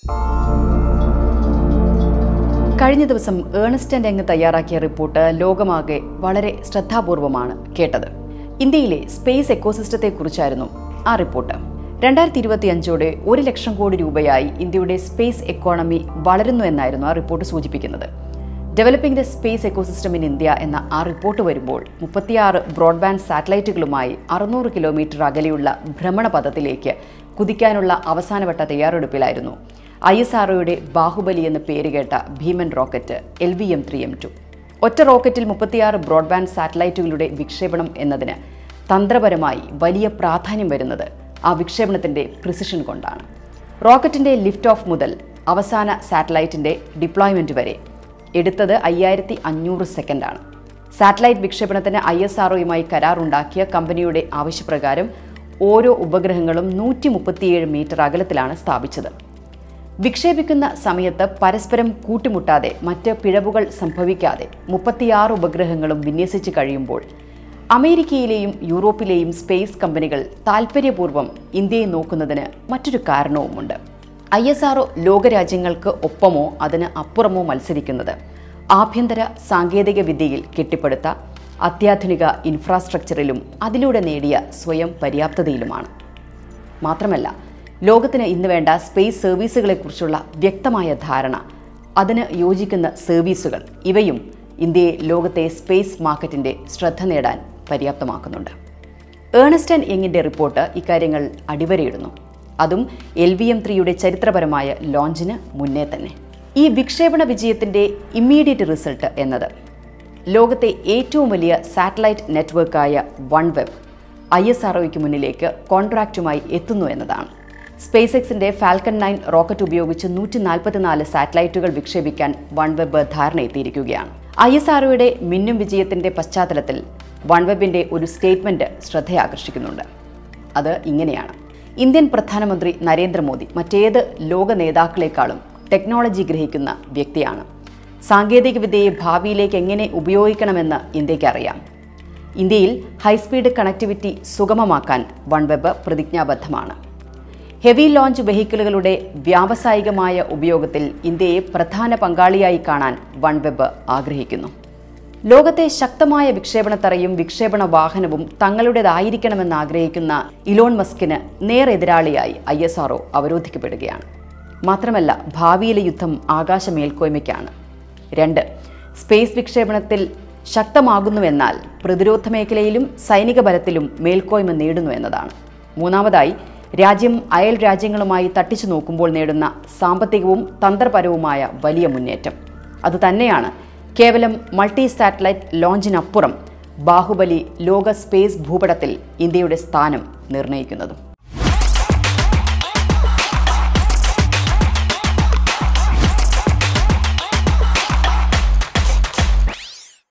കഴിഞ്ഞ ദിവസം Ernst and Young തയ്യാറാക്കിയ റിപ്പോർട്ട് ലോകമാകെ വളരെ ശ്രദ്ധാപൂർവമാണ് കേട്ടത് ഇന്ത്യയിലെ സ്പേസ് എക്കോസിസ്റ്റത്തെക്കുറിച്ചായിരുന്നു ആ റിപ്പോർട്ട് രണ്ടായിരത്തി ഇരുപത്തി അഞ്ചോടെ ഒരു ലക്ഷം കോടി രൂപയായി ഇന്ത്യയുടെ സ്പേസ് എക്കോണമി വളരുന്നു എന്നായിരുന്നു ആ റിപ്പോർട്ട് സൂചിപ്പിക്കുന്നത് developing the space ecosystem in India എന്ന ആ റിപ്പോർട്ട് വരുമ്പോൾ മുപ്പത്തിയാറ് ബ്രോഡ്ബാൻഡ് സാറ്റലൈറ്റുകളുമായി അറുന്നൂറ് കിലോമീറ്റർ അകലെയുള്ള ഭ്രമണപഥത്തിലേക്ക് കുതിക്കാനുള്ള അവസാനവട്ട തയ്യാറെടുപ്പിലായിരുന്നു ഐ എസ് ആർഒയുടെ ബാഹുബലി എന്ന് പേരുകേട്ട ഭീമൻ rocket L V M three M two ഒറ്റ റോക്കറ്റിൽ മുപ്പത്തിയാറ് ബ്രോഡ്ബാൻഡ് സാറ്റലൈറ്റുകളുടെ വിക്ഷേപണം എന്നതിന് തന്ത്രപരമായി വലിയ പ്രാധാന്യം വരുന്നത് ആ വിക്ഷേപണത്തിന്റെ പ്രിസിഷൻ കൊണ്ടാണ് റോക്കറ്റിന്റെ ലിഫ്റ്റ് ഓഫ് മുതൽ അവസാന സാറ്റലൈറ്റിന്റെ ഡിപ്ലോയ്മെന്റ് വരെ എടുത്തത് അയ്യായിരത്തി അഞ്ഞൂറ് സെക്കൻഡാണ് സാറ്റലൈറ്റ് വിക്ഷേപണത്തിന് ഐ എസ് ആർഒയുമായി കരാറുണ്ടാക്കിയ കമ്പനിയുടെ ആവശ്യപ്രകാരം ഓരോ ഉപഗ്രഹങ്ങളും നൂറ്റി മുപ്പത്തിയേഴ് മീറ്റർ അകലത്തിലാണ് സ്ഥാപിച്ചത് വിക്ഷേപിക്കുന്ന സമയത്ത് പരസ്പരം കൂട്ടിമുട്ടാതെ മറ്റ് പിഴവുകൾ സംഭവിക്കാതെ മുപ്പത്തിയാറ് ഉപഗ്രഹങ്ങളും വിന്യസിച്ച് കഴിയുമ്പോൾ അമേരിക്കയിലെയും യൂറോപ്പിലെയും സ്പേസ് കമ്പനികൾ താൽപ്പര്യപൂർവ്വം ഇന്ത്യയെ നോക്കുന്നതിന് മറ്റൊരു കാരണവുമുണ്ട് ഐ എസ് ആർഒ ലോകരാജ്യങ്ങൾക്ക് ഒപ്പമോ അതിന് അപ്പുറമോ മത്സരിക്കുന്നത് ആഭ്യന്തര സാങ്കേതിക വിദ്യയിൽ കെട്ടിപ്പടുത്ത അത്യാധുനിക ഇൻഫ്രാസ്ട്രക്ചറിലും അതിലൂടെ നേടിയ സ്വയം പര്യാപ്തതയിലുമാണ് മാത്രമല്ല ലോകത്തിന് ഇന്ന് വേണ്ട സ്പേസ് സർവീസുകളെക്കുറിച്ചുള്ള വ്യക്തമായ ധാരണ അതിന് യോജിക്കുന്ന സർവീസുകൾ ഇവയും ഇന്ത്യയെ ലോകത്തെ സ്പേസ് മാർക്കറ്റിന്റെ ശ്രദ്ധ നേടാൻ പര്യാപ്തമാക്കുന്നുണ്ട് ഏണസ്റ്റ് ആൻഡ് യങ്ങിന്റെ റിപ്പോർട്ട് ഇക്കാര്യങ്ങൾ അടിവരയിടുന്നു അതും എൽ വി എം ത്രീയുടെ ചരിത്രപരമായ ലോഞ്ചിന് മുന്നേ തന്നെ ഈ വിക്ഷേപണ വിജയത്തിന്റെ ഇമ്മീഡിയറ്റ് റിസൾട്ട് എന്നത് ലോകത്തെ ഏറ്റവും വലിയ സാറ്റലൈറ്റ് നെറ്റ്വർക്കായ വൺ വെബ് ഐ എസ് ആർഒയ്ക്ക് മുന്നിലേക്ക് കോൺട്രാക്റ്റുമായി എത്തുന്നു എന്നതാണ് സ്പേസ് എക്സിന്റെ ഫാൽക്കൺ നയൻ റോക്കറ്റ് ഉപയോഗിച്ച് നൂറ്റി നാൽപ്പത്തിനാല് സാറ്റലൈറ്റുകൾ വിക്ഷേപിക്കാൻ വൺ വെബ് ധാരണയെത്തിയിരിക്കുകയാണ് ഐ എസ് ആർഒയുടെ മിന്നും വിജയത്തിന്റെ പശ്ചാത്തലത്തിൽ വൺ വെബിന്റെ ഒരു സ്റ്റേറ്റ്മെന്റ് ശ്രദ്ധയാകർഷിക്കുന്നുണ്ട് അത് ഇങ്ങനെയാണ് ഇന്ത്യൻ പ്രധാനമന്ത്രി നരേന്ദ്രമോദി മറ്റേത് ലോക നേതാക്കളെക്കാളും ടെക്നോളജി ഗ്രഹിക്കുന്ന വ്യക്തിയാണ് സാങ്കേതികവിദ്യയെ ഭാവിയിലേക്ക് എങ്ങനെ ഉപയോഗിക്കണമെന്ന് ഇന്ത്യക്ക് അറിയാം ഇന്ത്യയിൽ ഹൈസ്പീഡ് കണക്ടിവിറ്റി സുഗമമാക്കാൻ വൺ വെബ് പ്രതിജ്ഞാബദ്ധമാണ് ഹെവി ലോഞ്ച് വെഹിക്കിളുകളുടെ വ്യാവസായികമായ ഉപയോഗത്തിൽ ഇന്ത്യയെ പ്രധാന പങ്കാളിയായി കാണാൻ വൺ വെബ് ആഗ്രഹിക്കുന്നു ലോകത്തെ ശക്തമായ വിക്ഷേപണത്തറയും വിക്ഷേപണ വാഹനവും തങ്ങളുടേതായിരിക്കണമെന്ന് ആഗ്രഹിക്കുന്ന ഇലോൺ മസ്കിന് നേരെതിരാളിയായി ഐ എസ് ആർഒ അവരോധിക്കപ്പെടുകയാണ് മാത്രമല്ല ഭാവിയിലെ യുദ്ധം ആകാശ മേൽക്കോയ്മയ്ക്കാണ് രണ്ട് സ്പേസ് വിക്ഷേപണത്തിൽ ശക്തമാകുന്നുവെന്നാൽ പ്രതിരോധ മേഖലയിലും സൈനിക ബലത്തിലും മേൽക്കോയ്മ നേടുന്നു എന്നതാണ് മൂന്നാമതായി രാജ്യം അയൽ രാജ്യങ്ങളുമായി തട്ടിച്ചു നോക്കുമ്പോൾ നേടുന്ന സാമ്പത്തികവും തന്ത്രപരവുമായ വലിയ മുന്നേറ്റം അതുതന്നെയാണ് കേവലം മൾട്ടി സാറ്റലൈറ്റ് ലോഞ്ചിനപ്പുറം ബാഹുബലി ലോക സ്പേസ് ഭൂപടത്തിൽ ഇന്ത്യയുടെ സ്ഥാനം നിർണ്ണയിക്കുന്നതും